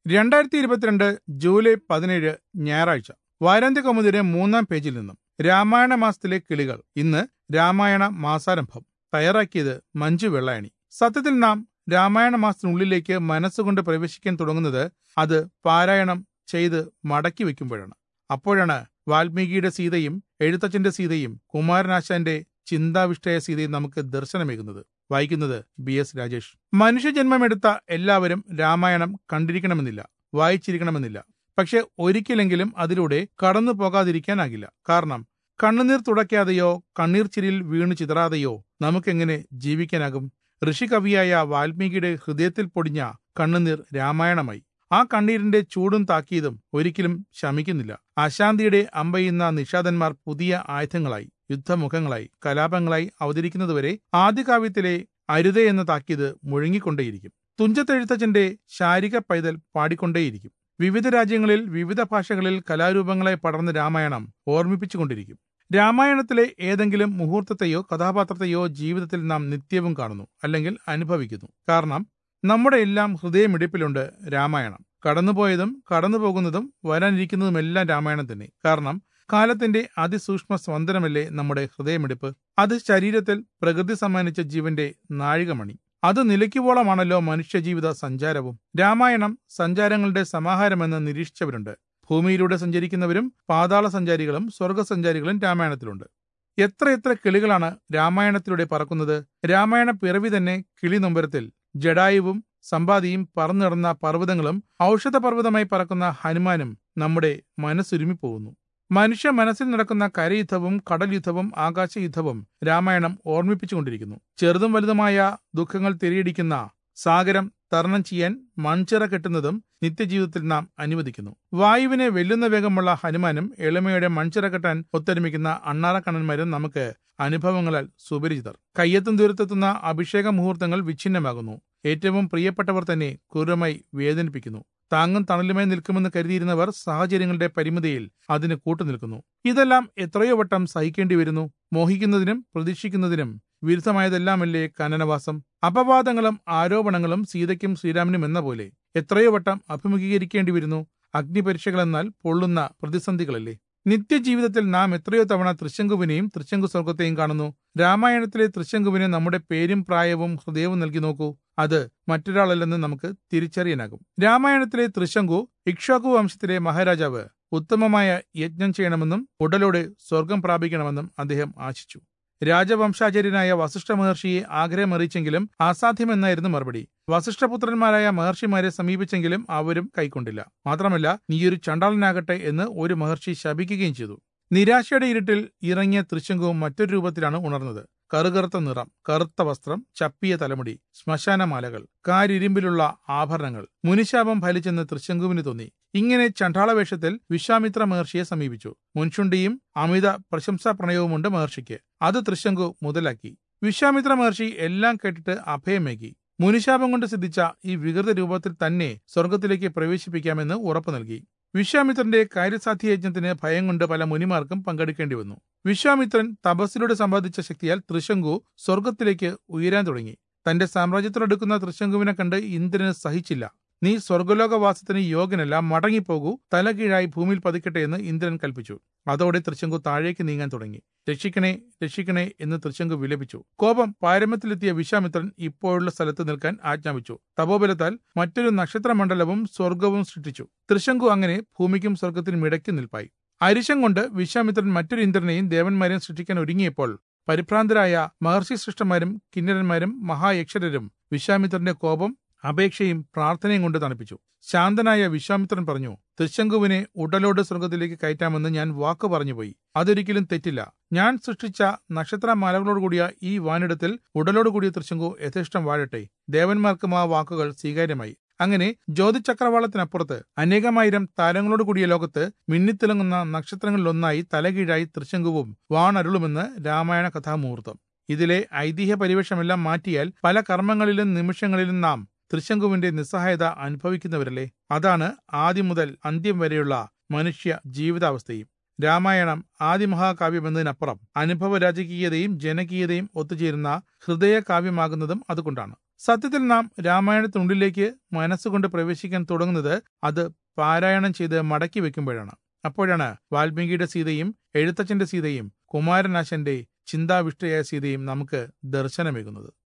രണ്ടായിരത്തി ഇരുപത്തിരണ്ട് ജൂലൈ പതിനേഴ് ഞായറാഴ്ച വാരാന്ത്യ കൗമുദിയുടെ മൂന്നാം പേജിൽ നിന്നും രാമായണ മാസത്തിലെ കിളികൾ ഇന്ന് രാമായണ മാസാരംഭം തയ്യാറാക്കിയത് മഞ്ജു വെള്ളായണി സത്യത്തിൽ നാം രാമായണ മാസത്തിനുള്ളിലേക്ക് മനസ്സുകൊണ്ട് പ്രവേശിക്കാൻ തുടങ്ങുന്നത് അത് പാരായണം ചെയ്ത് മടക്കി വെക്കുമ്പോഴാണ് അപ്പോഴാണ് വാൽമീകിയുടെ സീതയും എഴുത്തച്ഛന്റെ സീതയും കുമാരനാശാന്റെ ചിന്താവിഷ്ടയ സീതയും നമുക്ക് ദർശനമേകുന്നത് വായിക്കുന്നത് ബി എസ് രാജേഷ് മനുഷ്യജന്മമെടുത്ത എല്ലാവരും രാമായണം കണ്ടിരിക്കണമെന്നില്ല വായിച്ചിരിക്കണമെന്നില്ല പക്ഷെ ഒരിക്കലെങ്കിലും അതിലൂടെ കടന്നു പോകാതിരിക്കാനാകില്ല കാരണം കണ്ണുനീർ തുടയ്ക്കാതെയോ കണ്ണീർ ചിരിയിൽ വീണു ചിതറാതെയോ നമുക്കെങ്ങനെ ജീവിക്കാനാകും ഋഷികവിയായ വാൽമീകിയുടെ ഹൃദയത്തിൽ പൊടിഞ്ഞ കണ്ണുനീർ രാമായണമായി ആ കണ്ണീരിന്റെ ചൂടും താക്കീതും ഒരിക്കലും ശമിക്കുന്നില്ല അശാന്തിയുടെ അമ്പയുന്ന നിഷാദന്മാർ പുതിയ ആയുധങ്ങളായി യുദ്ധമുഖങ്ങളായി കലാപങ്ങളായി അവതരിക്കുന്നതുവരെ ആദ്യകാവ്യത്തിലെ അരുതേ എന്ന താക്കീത് മുഴങ്ങിക്കൊണ്ടേയിരിക്കും തുഞ്ചത്തെഴുത്തച്ഛന്റെ ശാരിക പൈതൽ പാടിക്കൊണ്ടേയിരിക്കും വിവിധ രാജ്യങ്ങളിൽ വിവിധ ഭാഷകളിൽ കലാരൂപങ്ങളായി പടർന്ന രാമായണം ഓർമ്മിപ്പിച്ചുകൊണ്ടിരിക്കും രാമായണത്തിലെ ഏതെങ്കിലും മുഹൂർത്തത്തെയോ കഥാപാത്രത്തെയോ ജീവിതത്തിൽ നാം നിത്യവും കാണുന്നു അല്ലെങ്കിൽ അനുഭവിക്കുന്നു കാരണം നമ്മുടെ എല്ലാം ഹൃദയമിടിപ്പിലുണ്ട് രാമായണം കടന്നുപോയതും കടന്നുപോകുന്നതും വരാനിരിക്കുന്നതുമെല്ലാം രാമായണം തന്നെ കാരണം കാലത്തിന്റെ അതിസൂക്ഷ്മ സ്പന്ദനമല്ലേ നമ്മുടെ ഹൃദയമിടിപ്പ് അത് ശരീരത്തിൽ പ്രകൃതി സമ്മാനിച്ച ജീവന്റെ നാഴികമണി അത് നിലയ്ക്കുവോളമാണല്ലോ മനുഷ്യജീവിത സഞ്ചാരവും രാമായണം സഞ്ചാരങ്ങളുടെ സമാഹാരമെന്ന് നിരീക്ഷിച്ചവരുണ്ട് ഭൂമിയിലൂടെ സഞ്ചരിക്കുന്നവരും പാതാള സഞ്ചാരികളും സ്വർഗസഞ്ചാരികളും രാമായണത്തിലുണ്ട് എത്രയെത്ര കിളികളാണ് രാമായണത്തിലൂടെ പറക്കുന്നത് രാമായണ പിറവി തന്നെ കിളി നൊമ്പരത്തിൽ ജഡായുവും സമ്പാദിയും പറന്നു നടന്ന പർവ്വതങ്ങളും ഔഷധ പർവ്വതമായി പറക്കുന്ന ഹനുമാനും നമ്മുടെ മനസ്സുരുമിപ്പോകുന്നു മനുഷ്യ മനസ്സിൽ നടക്കുന്ന കരയുദ്ധവും കടൽ യുദ്ധവും ആകാശയുദ്ധവും രാമായണം ഓർമ്മിപ്പിച്ചുകൊണ്ടിരിക്കുന്നു ചെറുതും വലുതുമായ ദുഃഖങ്ങൾ തിരിയടിക്കുന്ന സാഗരം തരണം ചെയ്യാൻ മൺചിറ കെട്ടുന്നതും നിത്യജീവിതത്തിൽ നാം അനുവദിക്കുന്നു വായുവിനെ വെല്ലുന്ന വേഗമുള്ള ഹനുമാനും എളിമയുടെ മൺചിറ കെട്ടാൻ ഒത്തൊരുമിക്കുന്ന അണ്ണാറക്കണ്ണന്മാരും നമുക്ക് അനുഭവങ്ങളാൽ സുപരിചിതർ കയ്യെത്തും ദൂരത്തെത്തുന്ന അഭിഷേക മുഹൂർത്തങ്ങൾ വിച്ഛിന്നമാകുന്നു ഏറ്റവും പ്രിയപ്പെട്ടവർ തന്നെ ക്രൂരമായി വേദനിപ്പിക്കുന്നു താങ്ങും തണലുമായി നിൽക്കുമെന്ന് കരുതിയിരുന്നവർ സാഹചര്യങ്ങളുടെ പരിമിതിയിൽ അതിന് കൂട്ടുനിൽക്കുന്നു ഇതെല്ലാം എത്രയോ വട്ടം സഹിക്കേണ്ടി വരുന്നു മോഹിക്കുന്നതിനും പ്രതീക്ഷിക്കുന്നതിനും വിരുദ്ധമായതെല്ലാമല്ലേ കനനവാസം അപവാദങ്ങളും ആരോപണങ്ങളും സീതയ്ക്കും ശ്രീരാമനും എന്ന പോലെ എത്രയോ വട്ടം അഭിമുഖീകരിക്കേണ്ടി വരുന്നു അഗ്നിപരീക്ഷകളെന്നാൽ പൊള്ളുന്ന പ്രതിസന്ധികളല്ലേ നിത്യജീവിതത്തിൽ നാം എത്രയോ തവണ തൃശങ്കുവിനെയും തൃശങ്കു സ്വർഗത്തെയും കാണുന്നു രാമായണത്തിലെ തൃശങ്കുവിന് നമ്മുടെ പേരും പ്രായവും ഹൃദയവും നൽകി നോക്കൂ അത് മറ്റൊരാളല്ലെന്ന് നമുക്ക് തിരിച്ചറിയാനാകും രാമായണത്തിലെ തൃശങ്കു ഇക്ഷാകു വംശത്തിലെ മഹാരാജാവ് ഉത്തമമായ യജ്ഞം ചെയ്യണമെന്നും ഉടലോടെ സ്വർഗം പ്രാപിക്കണമെന്നും അദ്ദേഹം ആശിച്ചു രാജവംശാചാര്യനായ വസിഷ്ഠ മഹർഷിയെ ആഗ്രഹമറിയിച്ചെങ്കിലും അസാധ്യമെന്നായിരുന്നു മറുപടി വസിഷ്ഠപുത്രന്മാരായ മഹർഷിമാരെ സമീപിച്ചെങ്കിലും അവരും കൈക്കൊണ്ടില്ല മാത്രമല്ല നീയൊരു ചണ്ടാളനാകട്ടെ എന്ന് ഒരു മഹർഷി ശപിക്കുകയും ചെയ്തു നിരാശയുടെ ഇരുട്ടിൽ ഇറങ്ങിയ തൃശങ്കുവും മറ്റൊരു രൂപത്തിലാണ് ഉണർന്നത് കറുകറുത്ത നിറം കറുത്ത വസ്ത്രം ചപ്പിയ തലമുടി ശ്മശാനമാലകൾ കാരിരുമ്പിലുള്ള ആഭരണങ്ങൾ മുനിശാപം ഫലിച്ചെന്ന് തൃശങ്കുവിന് തോന്നി ഇങ്ങനെ ചണ്ടാളവേഷത്തിൽ വിശ്വാമിത്ര മഹർഷിയെ സമീപിച്ചു മുൻഷുണ്ടിയും അമിത പ്രശംസാ പ്രണയവുമുണ്ട് മഹർഷിക്ക് അത് തൃശങ്കു മുതലാക്കി വിശ്വാമിത്ര മഹർഷി എല്ലാം കേട്ടിട്ട് അഭയമേകി മുനിശാപം കൊണ്ട് സിദ്ധിച്ച ഈ വികൃത രൂപത്തിൽ തന്നെ സ്വർഗത്തിലേക്ക് പ്രവേശിപ്പിക്കാമെന്ന് ഉറപ്പു നൽകി വിശ്വാമിത്രന്റെ കാര്യസാധ്യ യജ്ഞത്തിന് ഭയം കൊണ്ട് പല മുനിമാർക്കും പങ്കെടുക്കേണ്ടി വന്നു വിശ്വാമിത്രൻ തപസ്സിലൂടെ സമ്പാദിച്ച ശക്തിയാൽ തൃശങ്കു സ്വർഗത്തിലേക്ക് ഉയരാൻ തുടങ്ങി തന്റെ സാമ്രാജ്യത്തിലെടുക്കുന്ന തൃശങ്കുവിനെ കണ്ട് ഇന്ദ്രന് സഹിച്ചില്ല നീ സ്വർഗലോകവാസത്തിന് യോഗ്യനല്ല മടങ്ങിപ്പോകൂ തലകീഴായി ഭൂമിയിൽ പതിക്കട്ടെ എന്ന് ഇന്ദ്രൻ കൽപ്പിച്ചു അതോടെ തൃശങ്കു താഴേക്ക് നീങ്ങാൻ തുടങ്ങി രക്ഷിക്കണേ രക്ഷിക്കണേ എന്ന് തൃശങ്കു വിലപിച്ചു കോപം പാരമ്യത്തിലെത്തിയ വിശ്വാമിത്രൻ ഇപ്പോഴുള്ള സ്ഥലത്ത് നിൽക്കാൻ ആജ്ഞാപിച്ചു തപോബലത്താൽ മറ്റൊരു നക്ഷത്രമണ്ഡലവും സ്വർഗവും സൃഷ്ടിച്ചു തൃശങ്കു അങ്ങനെ ഭൂമിക്കും സ്വർഗത്തിനും ഇടയ്ക്ക് നിൽപ്പായി അരിശം കൊണ്ട് വിശ്വാമിത്രൻ മറ്റൊരു ഇന്ദ്രനെയും ദേവന്മാരെയും സൃഷ്ടിക്കാൻ ഒരുങ്ങിയപ്പോൾ പരിഭ്രാന്തരായ മഹർഷി സൃഷ്ടന്മാരും കിന്നരന്മാരും മഹായക്ഷരരും വിശ്വാമിത്രന്റെ കോപം അപേക്ഷയും പ്രാർത്ഥനയും കൊണ്ട് തണുപ്പിച്ചു ശാന്തനായ വിശ്വാമിത്രൻ പറഞ്ഞു തൃശങ്കുവിനെ ഉടലോട് സ്വർഗത്തിലേക്ക് കയറ്റാമെന്ന് ഞാൻ വാക്ക് പറഞ്ഞുപോയി അതൊരിക്കലും തെറ്റില്ല ഞാൻ സൃഷ്ടിച്ച നക്ഷത്രമാലകളോടുകൂടിയ ഈ വാനിടത്തിൽ ഉടലോടുകൂടിയ തൃശങ്കു യഥേഷ്ടം വാഴട്ടെ ദേവന്മാർക്കും ആ വാക്കുകൾ സ്വീകാര്യമായി അങ്ങനെ ജ്യോതിചക്രവാളത്തിനപ്പുറത്ത് അനേകമായിരം താരങ്ങളോട് കൂടിയ ലോകത്ത് മിന്നിത്തിളങ്ങുന്ന നക്ഷത്രങ്ങളിലൊന്നായി തലകീഴായി തൃശങ്കുവും വാണരുളുമെന്ന് രാമായണ കഥാമുഹൂർത്തം ഇതിലെ ഐതിഹ്യ പരിവേഷമെല്ലാം മാറ്റിയാൽ പല കർമ്മങ്ങളിലും നിമിഷങ്ങളിലും നാം തൃശങ്കുവിന്റെ നിസ്സഹായത അനുഭവിക്കുന്നവരല്ലേ അതാണ് ആദ്യം മുതൽ അന്ത്യം വരെയുള്ള മനുഷ്യ ജീവിതാവസ്ഥയും രാമായണം ആദിമഹാകാവ്യമെന്നതിനപ്പുറം അനുഭവ രാജകീയതയും ജനകീയതയും ഒത്തുചേരുന്ന ഹൃദയ കാവ്യമാകുന്നതും അതുകൊണ്ടാണ് സത്യത്തിൽ നാം രാമായണത്തിനുള്ളിലേക്ക് മനസ്സുകൊണ്ട് പ്രവേശിക്കാൻ തുടങ്ങുന്നത് അത് പാരായണം ചെയ്ത് മടക്കി വെക്കുമ്പോഴാണ് അപ്പോഴാണ് വാൽമീകിയുടെ സീതയും എഴുത്തച്ഛന്റെ സീതയും കുമാരനാശന്റെ ചിന്താവിഷ്ടയായ സീതയും നമുക്ക് ദർശനമേകുന്നത്